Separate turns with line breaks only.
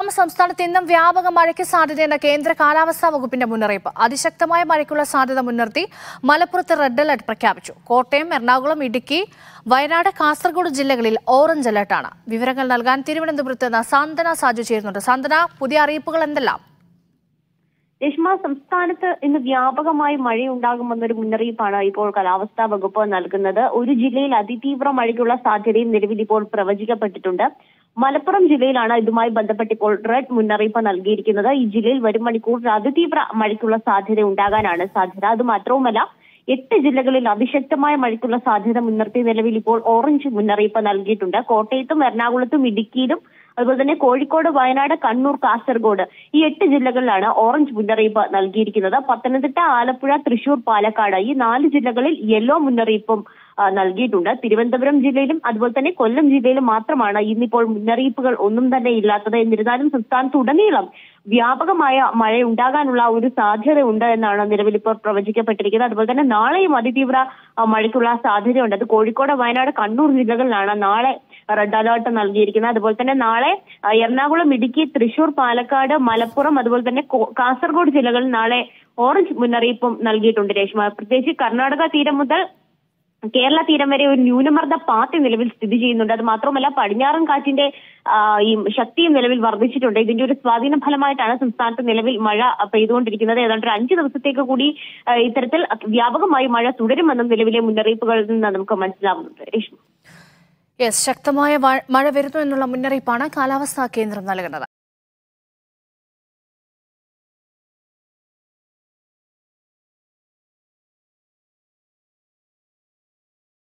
സംസ്ഥാനത്ത് ഇന്നും വ്യാപക മഴയ്ക്ക് സാധ്യതയെന്ന കേന്ദ്ര കാലാവസ്ഥാ വകുപ്പിന്റെ മുന്നറിയിപ്പ് അതിശക്തമായ മഴയ്ക്കുള്ള സാധ്യത മുൻനിർത്തി മലപ്പുറത്ത് റെഡ് അലർട്ട് പ്രഖ്യാപിച്ചു കോട്ടയം എറണാകുളം ഇടുക്കി വയനാട് കാസർഗോഡ് ജില്ലകളിൽ ഓറഞ്ച് അലർട്ടാണ് വിവരങ്ങൾ നൽകാൻ തിരുവനന്തപുരത്ത് നിന്ന് സാന്ത്വന സാജു ചേരുന്നുണ്ട് സാന്ത്വന പുതിയ അറിയിപ്പുകൾ എന്തെല്ലാം
രശ്മ സംസ്ഥാനത്ത് ഇന്ന് വ്യാപകമായി മഴയുണ്ടാകുമെന്നൊരു മുന്നറിയിപ്പാണ് ഇപ്പോൾ കാലാവസ്ഥാ വകുപ്പ് നൽകുന്നത് ഒരു ജില്ലയിൽ അതിതീവ്ര മഴയ്ക്കുള്ള സാധ്യതയും നിലവിൽ ഇപ്പോൾ പ്രവചിക്കപ്പെട്ടിട്ടുണ്ട് മലപ്പുറം ജില്ലയിലാണ് ഇതുമായി ബന്ധപ്പെട്ട് ഇപ്പോൾ റെഡ് മുന്നറിയിപ്പ് നൽകിയിരിക്കുന്നത് ഈ ജില്ലയിൽ വരും മണിക്കൂറിൽ അതിതീവ്ര മഴയ്ക്കുള്ള സാധ്യത ഉണ്ടാകാനാണ് സാധ്യത അത് മാത്രവുമല്ല എട്ട് ജില്ലകളിൽ അതിശക്തമായ മഴയ്ക്കുള്ള സാധ്യത മുൻനിർത്തി നിലവിൽ ഇപ്പോൾ ഓറഞ്ച് മുന്നറിയിപ്പ് നൽകിയിട്ടുണ്ട് കോട്ടയത്തും എറണാകുളത്തും ഇടുക്കിയിലും അതുപോലെ തന്നെ കോഴിക്കോട് വയനാട് കണ്ണൂർ കാസർഗോഡ് ഈ എട്ട് ജില്ലകളിലാണ് ഓറഞ്ച് മുന്നറിയിപ്പ് നൽകിയിരിക്കുന്നത് പത്തനംതിട്ട ആലപ്പുഴ തൃശൂർ പാലക്കാട് ഈ നാല് ജില്ലകളിൽ യെല്ലോ മുന്നറിയിപ്പും ആ, നൽകിയിട്ടുണ്ട് തിരുവനന്തപുരം ജില്ലയിലും അതുപോലെ തന്നെ കൊല്ലം ജില്ലയിലും മാത്രമാണ് ഇന്നിപ്പോൾ മുന്നറിയിപ്പുകൾ ഒന്നും തന്നെ ഇല്ലാത്തത് എന്നിരുന്നാലും സംസ്ഥാനത്ത് ഉടനീളം വ്യാപകമായ മഴ ഉണ്ടാകാനുള്ള ഒരു സാധ്യത ഉണ്ട് എന്നാണ് നിലവിൽ ഇപ്പോൾ പ്രവചിക്കപ്പെട്ടിരിക്കുന്നത് അതുപോലെ തന്നെ നാളെയും അതിതീവ്ര ആ, മഴയ്ക്കുള്ള സാധ്യതയുണ്ട് അത് കോഴിക്കോട് വയനാട് കണ്ണൂർ ജില്ലകളിലാണ് നാളെ റെഡ് അലേർട്ട് നൽകിയിരിക്കുന്നത് അതുപോലെ തന്നെ നാളെ ആ, എറണാകുളം ഇടുക്കി തൃശൂർ പാലക്കാട് മലപ്പുറം അതുപോലെ തന്നെ കോ- കാസർഗോഡ് ജില്ലകളിൽ നാളെ ഓറഞ്ച് മുന്നറിയിപ്പും നൽകിയിട്ടുണ്ട് രേഷ്മ പ്രത്യേകിച്ച് കർണാടക തീരം മുതൽ കേരള തീരം വരെ ഒരു ന്യൂനമർദ്ദ പാത്തി നിലവിൽ സ്ഥിതി ചെയ്യുന്നുണ്ട് അത് മാത്രമല്ല പടിഞ്ഞാറൻ കാറ്റിന്റെ ആ, ഈ ശക്തിയും നിലവിൽ വർദ്ധിച്ചിട്ടുണ്ട് ഇതിന്റെ ഒരു സ്വാധീന ഫലമായിട്ടാണ് സംസ്ഥാനത്ത് നിലവിൽ മഴ പെയ്തുകൊണ്ടിരിക്കുന്നത് ഏതാണ്ട് ഒരു അഞ്ച് ദിവസത്തേക്ക് കൂടി ആ, ഇത്തരത്തിൽ വ്യാപകമായി മഴ തുടരുമെന്നും നിലവിലെ മുന്നറിയിപ്പുകളിൽ നിന്ന് നമുക്ക് മനസ്സിലാവുന്നുണ്ട് രേഷ്മ
യെസ് ശക്തമായ വ- മഴ വരുന്നു എന്നുള്ള മുന്നറിയിപ്പാണ് കാലാവസ്ഥാ കേന്ദ്രം നൽകുന്നത്